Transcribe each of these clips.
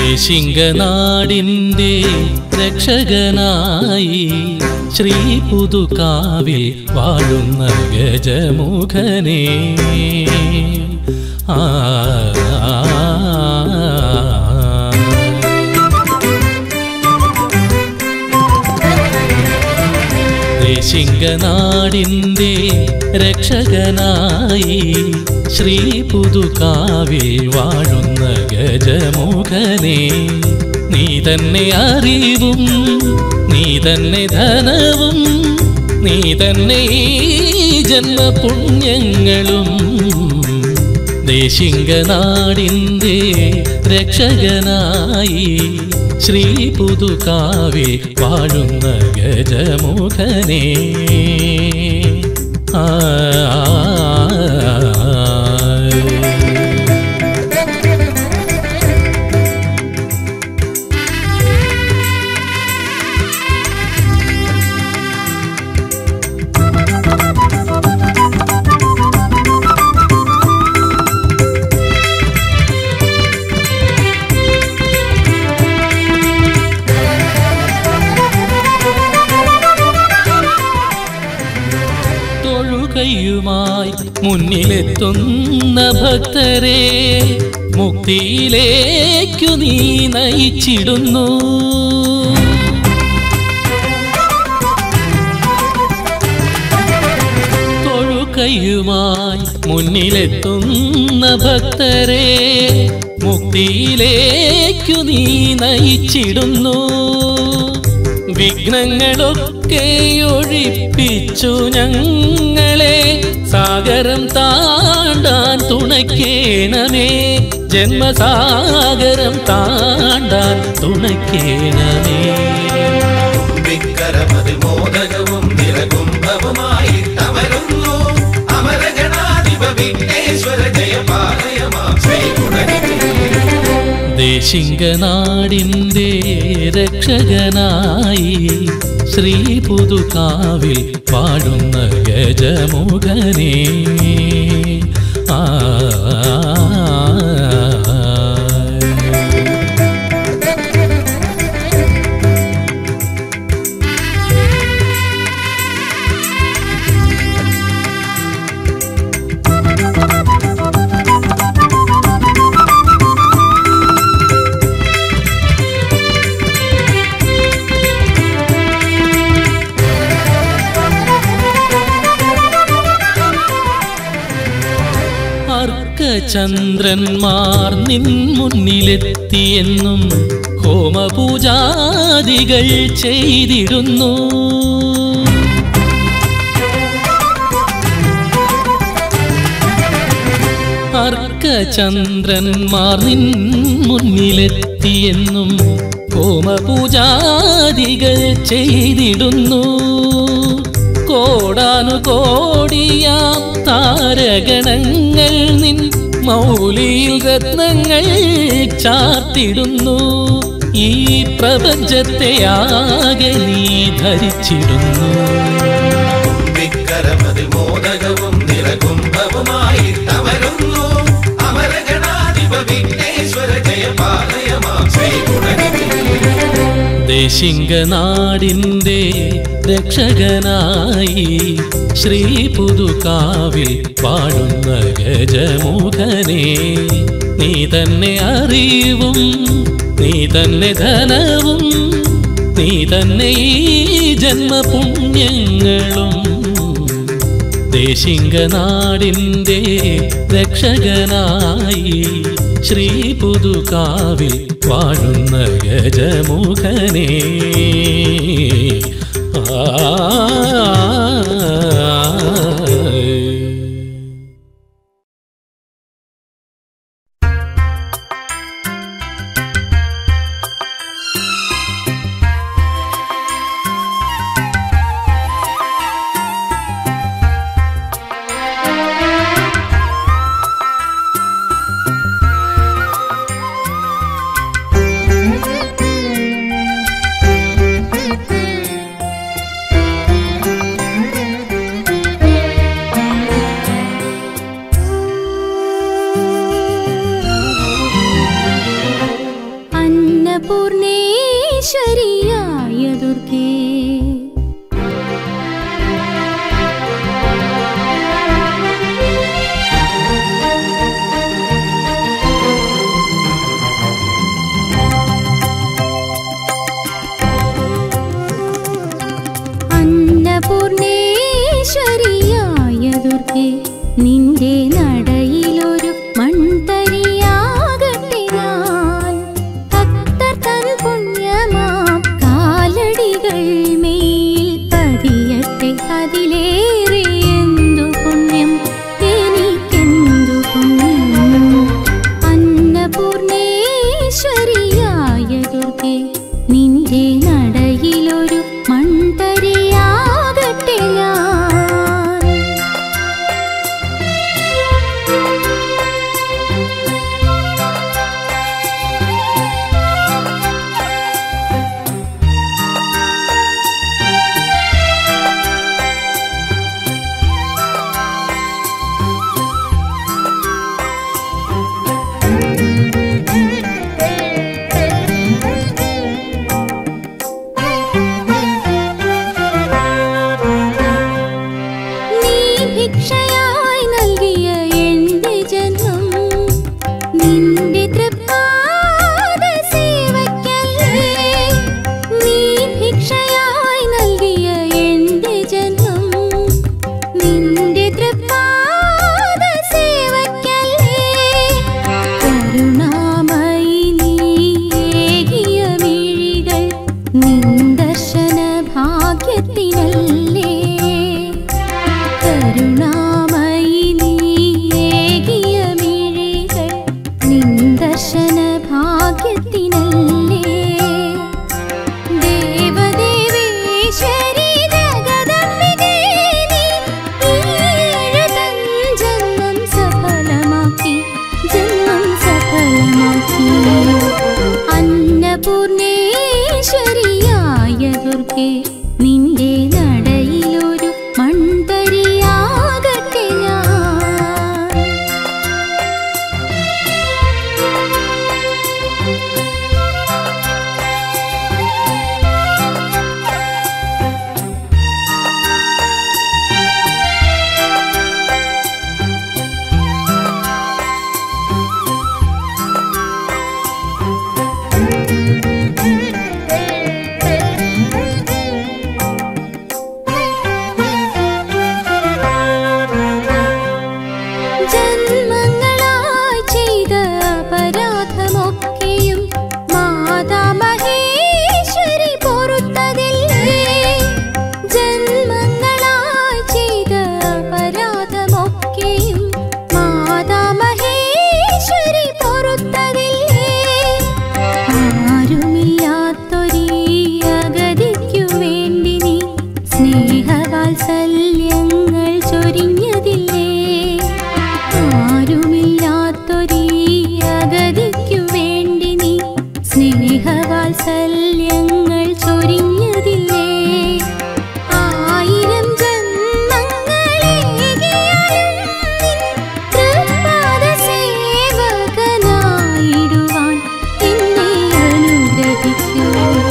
ദേശിംഗനാടിൻ്റെ രക്ഷകനായി ശ്രീ പുതുകാവിൽ വാഴുന്ന ഗജമുഖനേ ആ ദേശിംഗനാടിൻ്റെ രക്ഷകനായി ശ്രീ പുതുകാവിൽ വാഴുന്ന ഗജമുഖനെ നീ തന്നെ അറിവും നീ തന്നെ ധനവും നീ തന്നെ ഈ ജന്മപുണ്യങ്ങളും ദേശിംഗനാടിൻ്റെ രക്ഷകനായി ശ്രീ പുതുകാവി വാഴുന്ന ഗജമുഖനേ ആ തൊഴുകയുമായി മുന്നിലെത്തുന്ന ഭക്തരെ മുക്തിയിലേക്കു നീ നയിച്ചിടുന്നു തൊഴുകയുമായി മുന്നിലെത്തുന്ന ഭക്തരെ മുക്തിയിലേക്കു നീ നയിച്ചിടുന്നു വിഘ്നങ്ങളൊക്കെ ഒഴിപ്പിച്ചു ഞങ്ങളെ സാഗരം താണ്ടാൻ തുണയ്ക്കേണമേ ജന്മസാഗരം താണ്ടാൻ തുണയ്ക്കേണമേ വിക്കരമതിൽ മോദകവും നിറകുംഭവുമായി തമരുന്നു അമരഗണാധിപ വിഘ്നേശ്വര ജയപാലയമാം ശ്രീഗുണനിധി ദേശിംഗനാടിൻ്റെ രക്ഷകനായി ശ്രീ പുതുകാവിൽ വാഴുന്ന ഗജമുഖനേ ആ അർക്കചന്ദ്രന്മാർ നിൻ മുന്നിലെത്തിയെന്നും ഹോമപൂജാദികൾ ചെയ്തിടുന്നു അർക്കചന്ദ്രന്മാർ നിൻ മുന്നിലെത്തിയെന്നും ഹോമപൂജാദികൾ ചെയ്തിടുന്നു കോടാനു കോടിയാം താരഗണങ്ങൾ നിൻ മൗലിയിൽ രത്നങ്ങൾ ചാർത്തിടുന്നു ഈ പ്രപഞ്ചത്തെ ആകെ നീ ധരിച്ചിടുന്നു വിക്കരമതിൽ മോദകവും നിറകുംഭവുമായി തമരുന്നു അമരഗണാധിപ വിഘ്നേശ്വര ജയപാലയമാം ശ്രീഗുണനിധി ദേശിംഗനാടിൻ്റെ രക്ഷകനായി ശ്രീ പുതുകാവിൽ വാഴുന്ന ഗജമുഖനേ നീ തന്നെ അറിവും നീ തന്നെ ധനവും നീ തന്നെ ഈ ജന്മപുണ്യങ്ങളും ദേശിംഗനാടിൻ്റെ രക്ഷകനായി ശ്രീ പുതുകാവിൽ വാഴുന്ന ഗജമുഖനേ ആ Thank you. കരുണാമയി നീയേകിയ മിഴികൾ നിന്ദർശന ഭാഗ്യത്തിനല്ലേ കരുണാമയി നീയേകിയ മിഴികൾ നിന്ദർശന ഭാഗ്യത്തിനല്ലേ ദേവദേവേശ്വരി ജഗദംബികേ നീ ഈഴതൻ ജന്മം സഫലമാക്കി ജന്മം സഫലമാക്കി അന്നപൂർണേശ്വരിയായ ദുർഗേ നിന്റെ നടയിലൊരു മൺതരിയാകട്ടെ ഞാൻ ജന്മങ്ങളായി ചെയ്ത അപരാധമൊക്കെയും മാതാമഹേശ്വരി പൊറുത്തതില്ലേ ജന്മങ്ങളായി ചെയ്ത അപരാധമൊക്കെയും മാതാമഹേശ്വരി പൊറുത്തതില്ലേ ആരുമില്ലാത്തൊരീ അഗതിക്കു വേണ്ടി നീ സ്നേഹവാത്സല്യങ്ങൾ ചൊരിഞ്ഞതില്ലേ ആരുമില്ലാത്തൊരീ അഗതിക്കു വേണ്ടി നീ സ്നേഹവാത്സല്യങ്ങൾ ചൊരിഞ്ഞതില്ലേ ആയിരം ജന്മങ്ങളേകിയാലും നിൻ തൃപ്പാദ സേവകനായിടുവാൻ എന്നെ അനുഗ്രഹിക്കൂ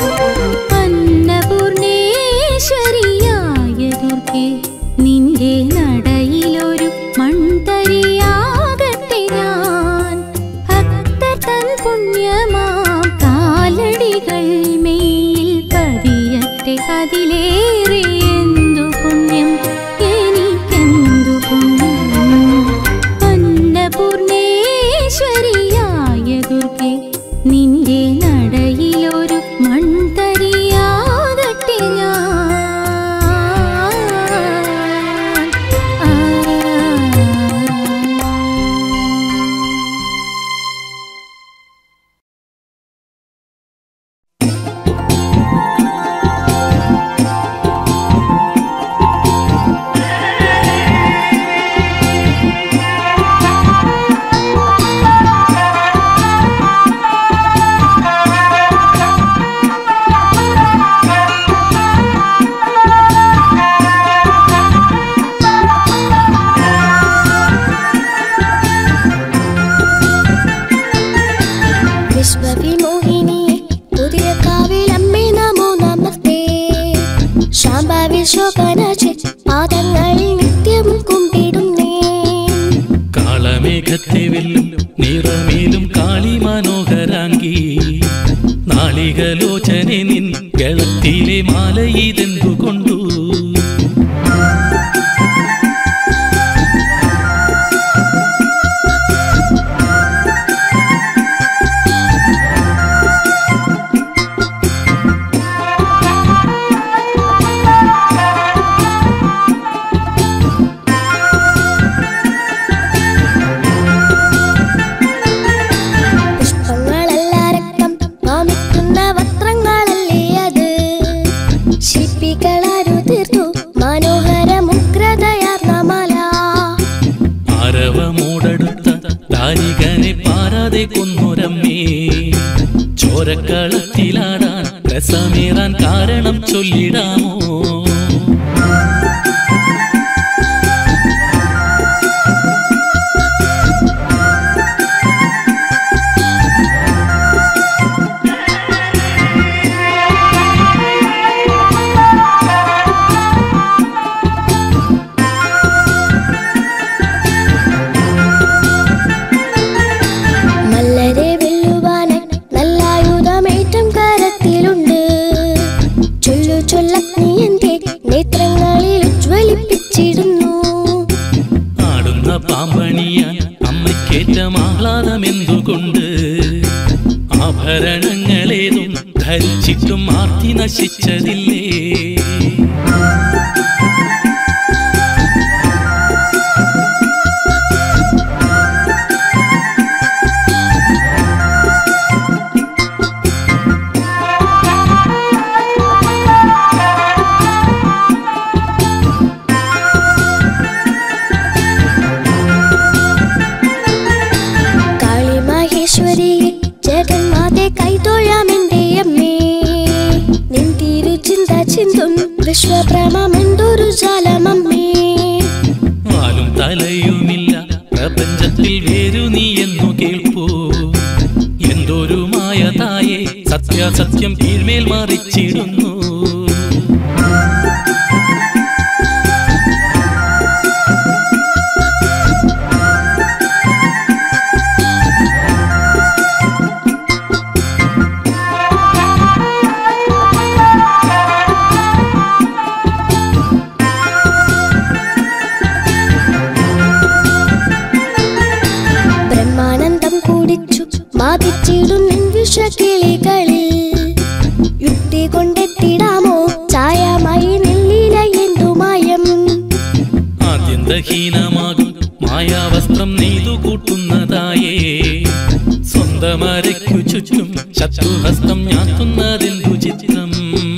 അന്നപൂർണേശ്വരിയായ ദുർഗേ നിന്റെ നടയിലൊരു മൺതരിയാകട്ടെ ഞാൻ ഭക്തർ തൻ പുണ്യമാം കാലടികൾ മെയ്യിൽ പതിയട്ടെ അതിലേറെ എന്തു പുണ്യം എനിക്കെന്തു പുണ്യം അന്നപൂർണേശ്വരിയായ ദുർഗേ നിന്റെ നടയിലൊരു മൺതരിയാകട്ടെ ഞാൻ ആ വിശ്വവിമോഹിനി പുതിയ കാവിലമ്മേ നമോ നമസ്തേ ശാംബാവിൽ ശോഭനചി പാദങ്ങളിൽ നിത്യം കുമ്പിടുന്നേ കാളമേഘത്തെ വെല്ലും നിറമേലും കാളി മനോഹരാങ്കി നാളികലോചനെ നിൻ ഗളത്തിലെ മാല ഇതെന്തു കൊണ്ടു പുഷ്പങ്ങളല്ല രക്തം കാമിക്കുന്ന വസ്ത്രങ്ങളല്ലേ അത് ശില്പികളാരു തീർത്തു മനോഹര മുഗ്രതയാർന്ന മാല ആരവമോടടുത്ത ദാരികനെ പാരാതെ കൊന്നൊരമ്മേ ചോരക്കളത്തിലാടാൻ രസമേറാൻ കാരണം ചൊല്ലിടാമോ മല്ലരെ വെല്ലുവാനായി നല്ല ആയുധമേറ്റം കരത്തിലുണ്ട് ചൊല്ലു ചൊല്ലഗ്നി എന്റെ ആഭരണങ്ങളേതും ധരിച്ചിട്ടും ആർത്തി നശിച്ചതില്ലേ കാളി മഹേശ്വരി ജഗന്മാതെ കൈതൊഴാമെന്റെ അമ്മേ നിന്തിരു ചിന്ത ചിന്തും വിശ്വപ്രമെന്തൊരു ജാലമമ്മേ ആലും തലയുമില്ല പ്രപഞ്ചത്തിൽ വേരു നീ എന്നു കേൾപ്പൂ എന്തൊരു മായ തായെ സത്യാസത്യം കീഴ്മേൽ മറിച്ചിടുന്നു ബ്രഹ്മാനന്ദം കുടിച്ചു മാതിച്ചിടും നിൻ വിഷക്കിളികളിൽ യുക്തി കൊണ്ടെത്തിടാമോ ചായമായി നെല്ലില എന്തുമായം ആദ്യന്തഹീനമാകും മായാവസ്ത്രം നെയ്തു കൂട്ടുന്നതായേ സ്വന്തമരയ്ക്കു ചുറ്റും ശത്രുഹസ്തം ഞാത്തുന്നതെന്തു ചിത്രം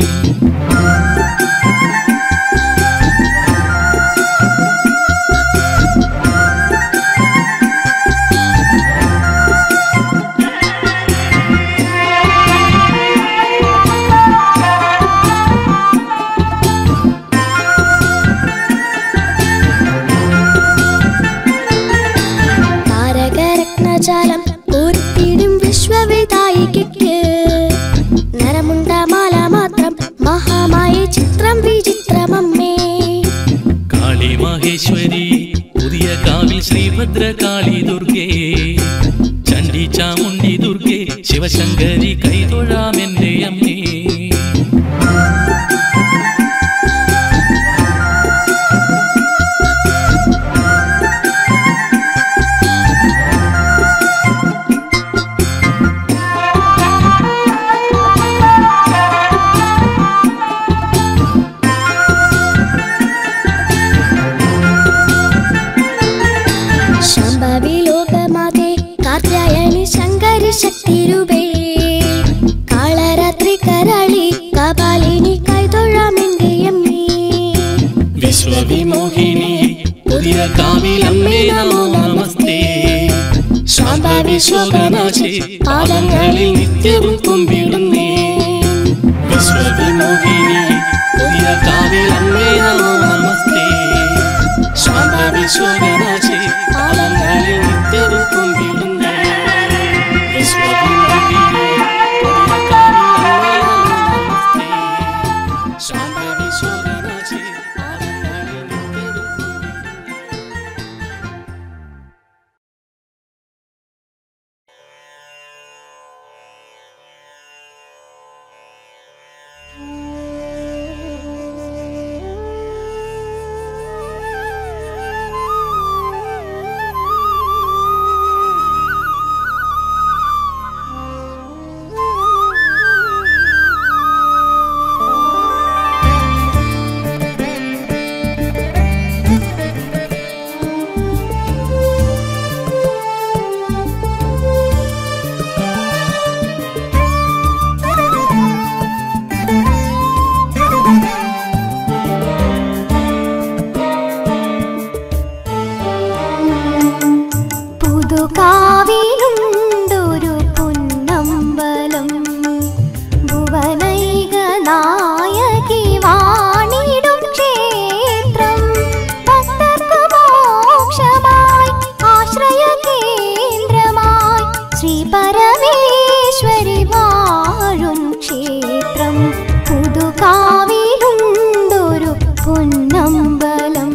താരകരത്നജാലം പൂർത്തിടും വിശ്വവിതായിക്ക് നരമുണ്ട മാല മാത്രം മഹാമായ ചിത്രം വിചിത്രമമ്മേ കാളി മഹേശ്വരി പുതിയ കാവിൽ ശ്രീഭദ്ര കാളി ദുർഗേ ചണ്ഡി ചാമുണ്ടി ദുർഗേ ശിവശങ്കരി കൈതൊഴാമെന്റെ അമ്മേ ശംഭവി ലോകമാതേ കാർത്യായനി ശങ്കരി ശക്തിരൂപേ കാളരാത്രി കരളി കപാലിനി കൈതൊഴാമെന്റെ അമ്മേ വിശ്വവിമോഹിനി പുതിയ കാവിലമ്മേ നമോ നമസ്തേ ശാന്താവി ശോകനാശി പാദങ്ങളിൽ നിത്യവും കുമ്പിടുന്നേ വിശ്വവിമോഹിനി പുതിയ കാവിലമ്മേ നമോ നമസ്തേ ശാന്താവി ശോകനാശി പാദങ്ങളിൽ നിത്യവും കുമ്പിടുന്നേ വിശ്വവിമോഹിനി പുതിയ കാവിലമ്മേ നമോ നമസ്തേ ശാന്താവി ശോകനാശി പാദങ്ങളിൽ നിത്യവും കുമ്പിടുന്നേ പുതുകാവിലുണ്ടൊരു പൊന്നമ്പലം ഭുവനൈക നായകി വാണിടും ക്ഷേത്രം ഭക്തർക്കു മോക്ഷമായി ആശ്രയ കേന്ദ്രമായി ശ്രീ പരമേശ്വരി വാഴും ക്ഷേത്രം പുതുകാവിലുണ്ടൊരു പൊന്നമ്പലം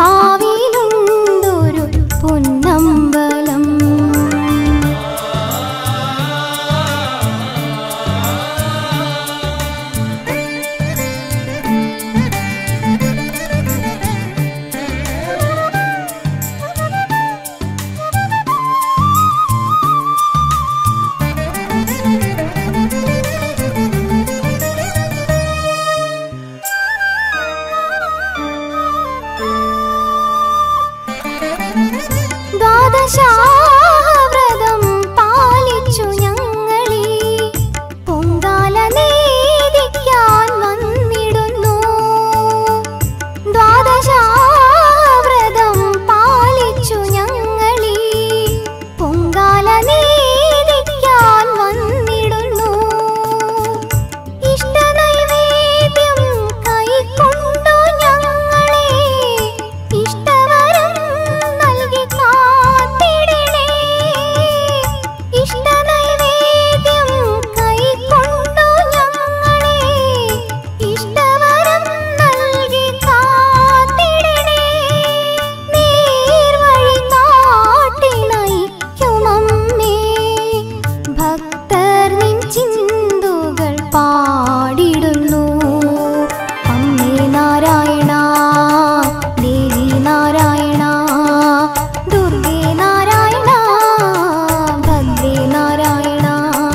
പുതുകാവിലുണ്ടൊരു പൊന്നമ്പലം ദ്വാദശാവ്രതം പാലിച്ചു ഞങ്ങളീ പൊങ്കാല നേദിക്കാൻ വന്നിടുന്നു ദ്വാദശാവ്രതം പാലിച്ചു ഞങ്ങളീ പൊങ്കാല നേദിക്കാൻ വന്നിടുന്നു ഇഷ്ടനൈവേദ്യം കൈക്കൊണ്ടു ഞങ്ങളെ ഇഷ്ടവരം നൽകി കാത്തിടണേ ഇഷ്ടനൈവേദ്യം കൈക്കൊണ്ടു ഞങ്ങളെ ഇഷ്ടവരം നൽകി കാത്തിടണേ നേർവഴി കാട്ടി നയിക്കുമമ്മേ ഭക്തർ നിൻ ചിന്തുകൾ പാടിടുന്നു അമ്മേ നാരായണ ദേവി നാരായണ ദുർഗേ നാരായണ ഭദ്രേ നാരായണ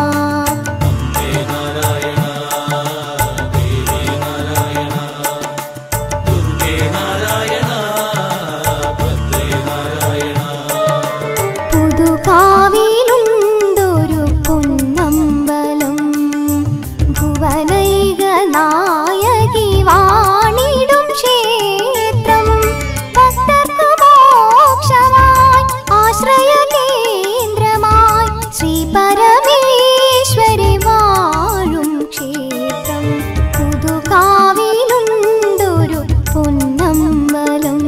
പുതുകാവിലുണ്ടൊരു പൊന്നമ്പലം ഭുവനൈക നായകി വാണിടും ക്ഷേത്രം ഭക്തർക്കു മോക്ഷമായി ആശ്രയ കേന്ദ്രമായി ശ്രീ പരമേശ്വരി വാഴും ക്ഷേത്രം പുതുകാവിലുണ്ടൊരു പൊന്നമ്പലം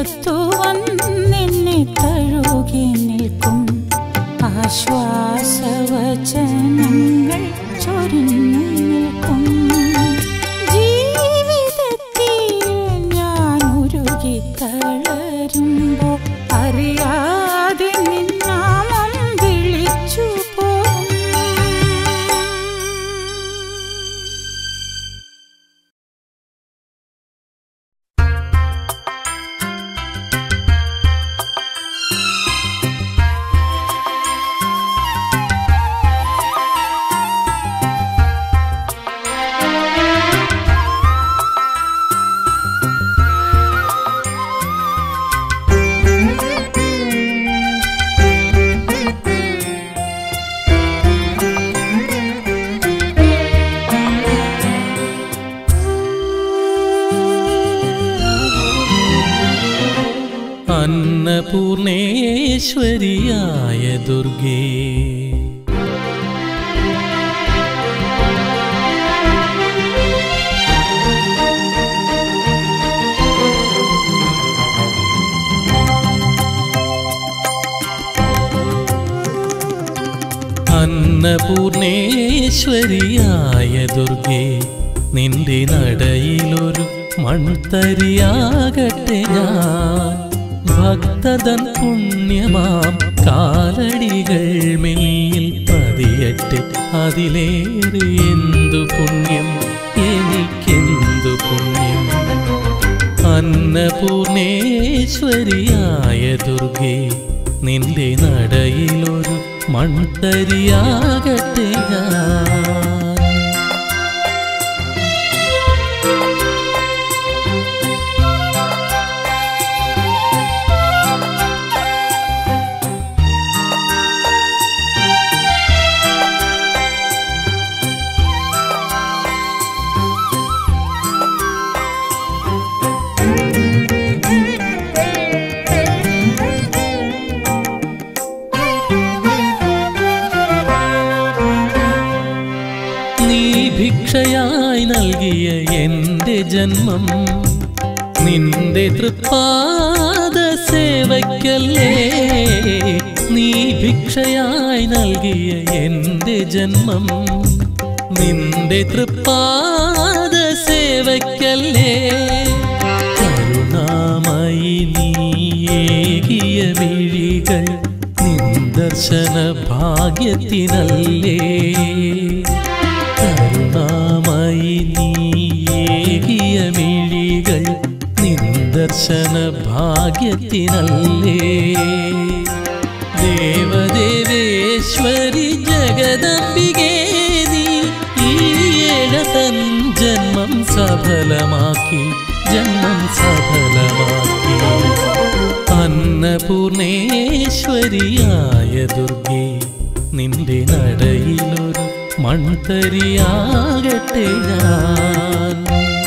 നെഞ്ചത്തു വന്നെന്നെ തഴുകി നിൽക്കും ആശ്വാസവചനങ്ങൾ ചൊരിഞ്ഞു നിൽക്കും ജീവിതത്തിൽ ഞാൻ ഉരുകി തളരുമ്പോൾ അറിയാതെ നിന്നാമം വിളിച്ചു പോകും അന്നപൂർണേശ്വരിയായ ദുർഗേ അന്നപൂർണേശ്വരിയായ ദുർഗേ നിന്റെ നടയിലൊരു മൺതരിയാകട്ടെ ഞാൻ ഭക്തതൻ പുണ്യമാം കാലടികൾ മെയ്യിൽ പതിയട്ടെ അതിലേറെ എന്തു പുണ്യം എനിക്കെന്തു പുണ്യം അന്നപൂർണേശ്വരിയായ ദുർഗേ നിന്റെ നടയിലൊരു മൺതരിയാകട്ടെ ഞാൻ നീ ഭിക്ഷയായി നൽകിയ എൻ്റെ ജന്മം നിന്റെ തൃപ്പാദ സേവയ്ക്കല്ലേ നീ ഭിക്ഷയായി നൽകിയ എൻ്റെ ജന്മം നിന്റെ തൃപ്പാദ സേവയ്ക്കല്ലേ കരുണാമയി നീയേകിയ മിഴികൾ നിന്ദർശന ഭാഗ്യത്തിനല്ലേ കരുണാമയി നീയേകിയ മിഴികൾ നിന്ദർശന ഭാഗ്യത്തിനല്ലേ ദേവദേവേശ്വരി ജഗദംബികേ നീ ഈഴതൻ ജന്മം സഫലമാക്കി ജന്മം സഫലമാക്കി അന്നപൂർണേശ്വരിയായ ദുർഗേ നിന്റെ നടയിലൊരു മൺതരിയാകട്ടെ ഞാൻ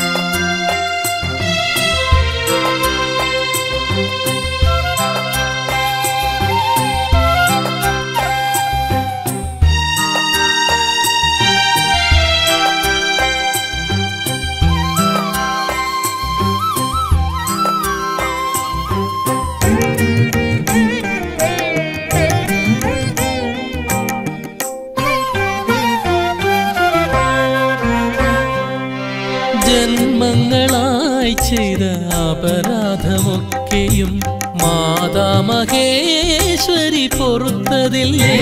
ജന്മങ്ങളായി ചെയ്ത അപരാധമൊക്കെയും മാതാമഹേശ്വരി പൊറുത്തതില്ലേ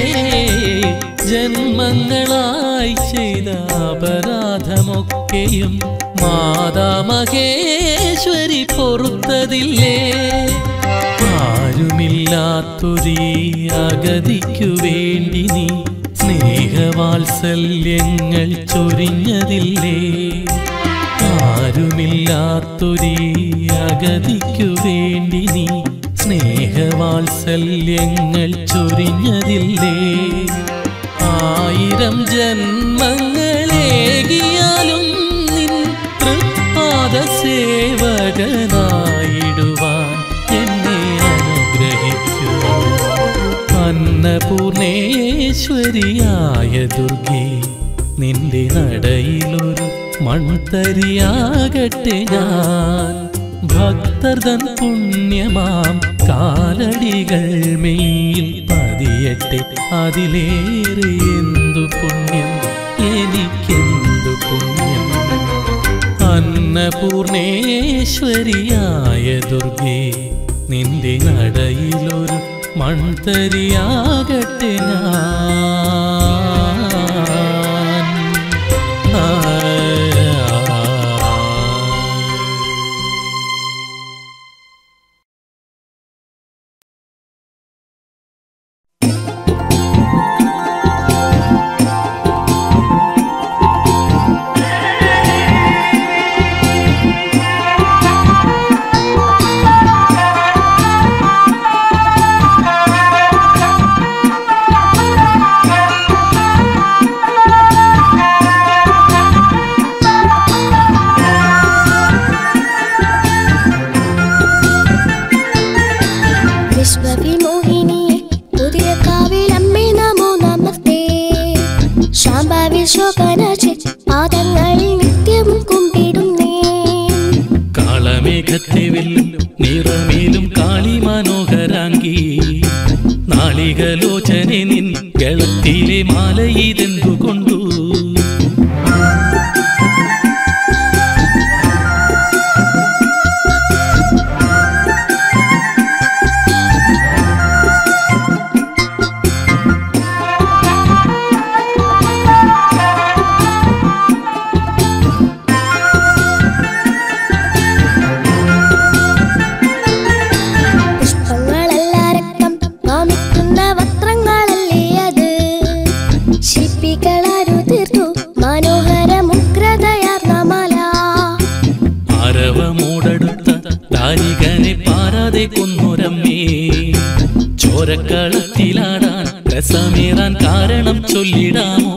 ജന്മങ്ങളായി ചെയ്ത അപരാധമൊക്കെയും മാതാമഹേശ്വരി പൊറുത്തതില്ലേ ആരുമില്ലാത്തൊരീ അഗതിക്കു വേണ്ടി നീ സ്നേഹവാത്സല്യങ്ങൾ ചൊരിഞ്ഞതില്ലേ ആരുമില്ലാത്തൊരീ അഗതിക്കു വേണ്ടി നീ സ്നേഹവാത്സല്യങ്ങൾ ചൊരിഞ്ഞതില്ലേ ആയിരം ജന്മങ്ങളേകിയാലും നിൻ തൃപ്പാദ സേവകനായിടുവാൻ എന്നെ അനുഗ്രഹിക്കൂ അന്നപൂർണേശ്വരിയായ ദുർഗേ നിന്റെ നടയിലൊരു മൺതരിയാകട്ടെ ഞാൻ ഭക്തർതൻ പുണ്യമാം കാലടികൾ മെയ്യിൽ പതിയട്ടെ അതിലേറെ എന്തു പുണ്യം എനിക്കെന്തു പുണ്യം അന്നപൂർണേശ്വരിയായ ദുർഗേ നിന്റെ നടയിലൊരു മൺതരിയാകട്ടെ ഞാൻ ആ, വിശ്വവിമോഹിനിയെ പുതിയ കാവിലമ്മേ നമോ നമസ്തേ ശാംബാവി ശോഭനചി പാദങ്ങളിൽ നിത്യം കുമ്പിടുന്നേ കാളമേഘത്തെ വെല്ലും നിറമേലും കാളി മനോഹരാങ്കി നാളികലോചനെ നിൻ ഗളത്തിലെ മാല ഇതെന്തു കൊണ്ടു പുഷ്പങ്ങളല്ല രക്തം കാമിക്കുന്ന വസ്ത്രങ്ങളല്ലേ അത് ശില്പികളാരു തീർത്തു മനോഹര മുഗ്രതയാർന്ന മല ആരവമോടടുത്ത ദാരികനെ പാരാതെ കൊന്നൊരമ്മേ ചോരക്കളത്തിലാടാൻ രസമേറാൻ കാരണം ചൊല്ലിടാമോ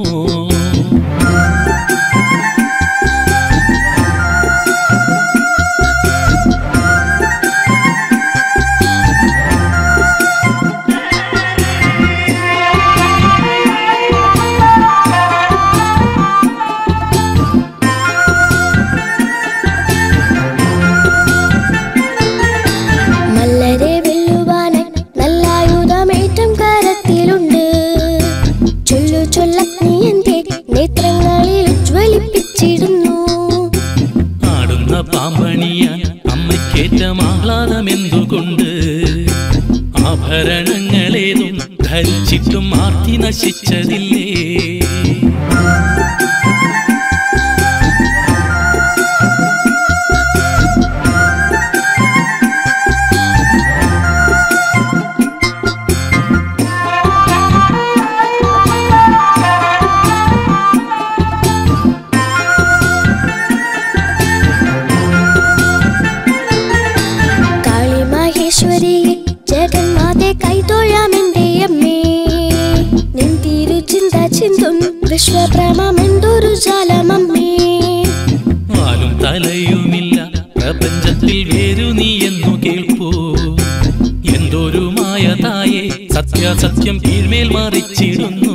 മല്ലരെ വെല്ലുവാനായി നല്ല ആയുധമേറ്റം കരത്തിലുണ്ട് ചൊല്ലു ചൊല്ലഗ്നി എന്റെ നേത്രങ്ങളിൽ ഉജ്വലിപ്പിച്ചിരുന്നു ആടുന്ന പാമ്പണിയാൻ അമ്മയ്ക്കേറ്റം ആഹ്ലാദമെന്തുകൊണ്ട് ആഭരണങ്ങളേതും ധരിച്ചിട്ടും ആർത്തി നശിച്ചതില്ലേ കാളി മഹേശ്വരിയെ ജഗന്മാതെ കൈതൊഴാമെന്റെ അമ്മേ നിന്തിരു ചിന്ത ചിന്തും വിശ്വപ്രമെന്തൊരു ജാലമമ്മേ ആലും തലയുമില്ല പ്രപഞ്ചത്തിൽ വേരു നീ എന്നു കേൾപ്പൂ എന്തൊരു മായ തായെ സത്യാസത്യം കീഴ്മേൽ മറിച്ചിടുന്നു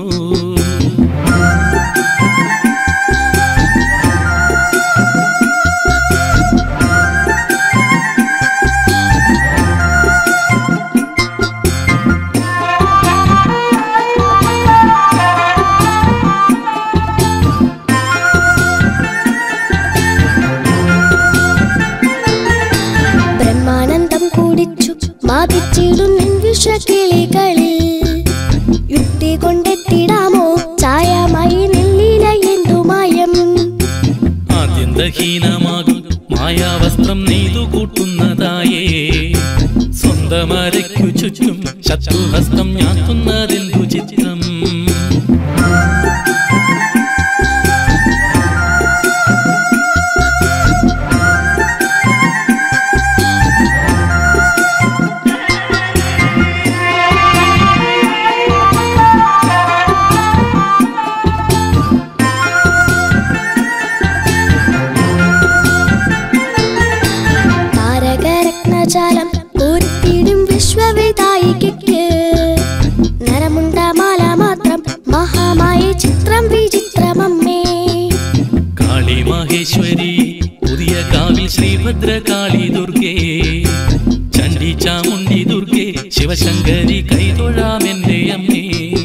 ബ്രഹ്മാനന്ദം കുടിച്ചു മാതിച്ചിടും നിൻ വിഷക്കിളികളിൽ യുക്തി കൊണ്ടെത്തിടാമോ ചായമായി നെല്ലില എന്തുമായം ആദ്യന്തഹീനമാകും മായാവസ്ത്രം നെയ്തു കൂട്ടുന്നതായേ സ്വന്തമരയ്ക്കു ചുറ്റും ശത്രുഹസ്തം ഞാത്തുന്നതെന്തു ചിത്രം താരകരത്നജാലം പൂരിത്തിടും വിശ്വവിതായികയ്ക്ക് നരമുണ്ട കാവിൽ ശ്രീഭദ്രകാളി ദുർഗേ ചണ്ഡി ചാമുണ്ടി ദുർഗേ ശിവശങ്കരി കൈതൊഴാമെന്റെ അമ്മേ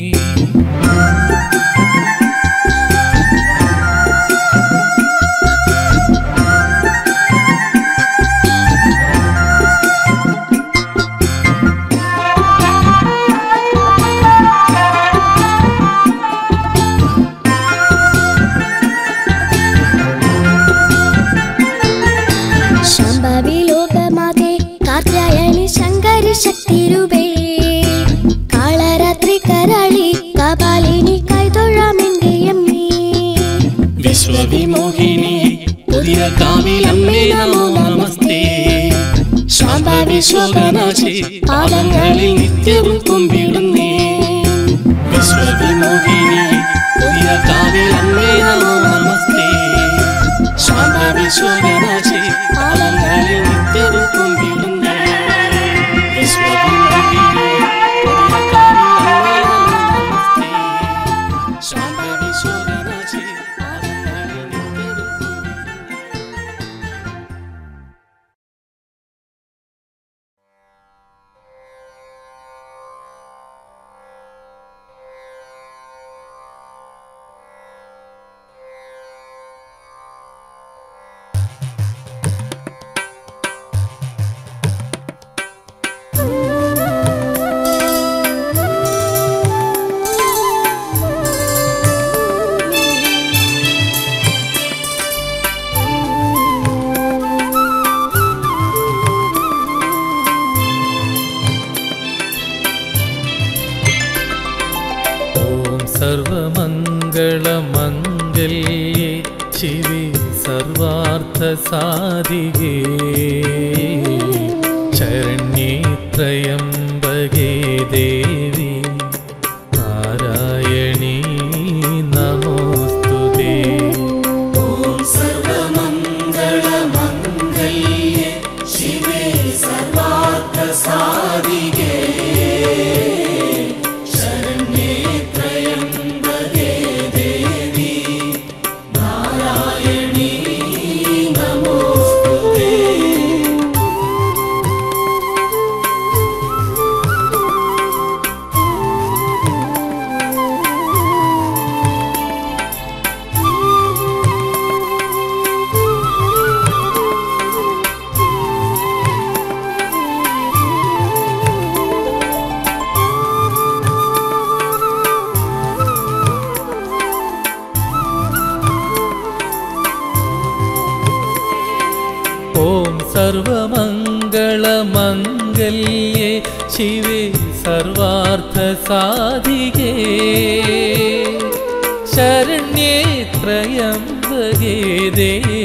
ശാംഭവി ലോകമാതേ കാർത്യായനി ശങ്കരി ശക്തി രൂപേ കാളരാത്രി കരാളി കപാലിനി കൈതൊഴാമെന്റെ അമ്മേ വിശ്വവിമോഹിനി പുതിയ കാവിലമ്മേ നമോ നമസ്തേ ശാന്ത വിശ്വകനാശി പാദങ്ങളിൽ നിത്യവും കുമ്പിടുന്നേ വിശ്വവിമോഹിനി പുതിയ കാവിലമ്മേ നമോ നമസ്തേ ശാന്ത വിശ്വകനാശി പാദങ്ങളിൽ നിത്യവും കുമ്പിടുന്നേ വിശ്വവിമോഹിനി പുതിയ കാവിലമ്മേ നമോ നമസ്തേ ശാന്ത വിശ്വകനാശി പാദങ്ങളിൽ നിത്യവും കുമ്പിടുന്നേ ഓം സർവമംഗളമംഗല്യേ ശിവി സർവാർത്ഥസാധികേ ശരണ്യേ ത്രയംബകേ ദേവി നാരായണീ നമോസ്തുതേ ഓം സർവമംഗളമംഗല്യേ ശിവി സർവാർത്ഥസാധികേ ശരണ്യേ ത്രയംബകേ ദേവി നാരായണീ നമോസ്തുതേ ഓം സർവമംഗളമംഗല്യേ ശിവേ സർവാർത്ഥസാധികേ ശരണ്യേ ത്രയംബകേ ദേവി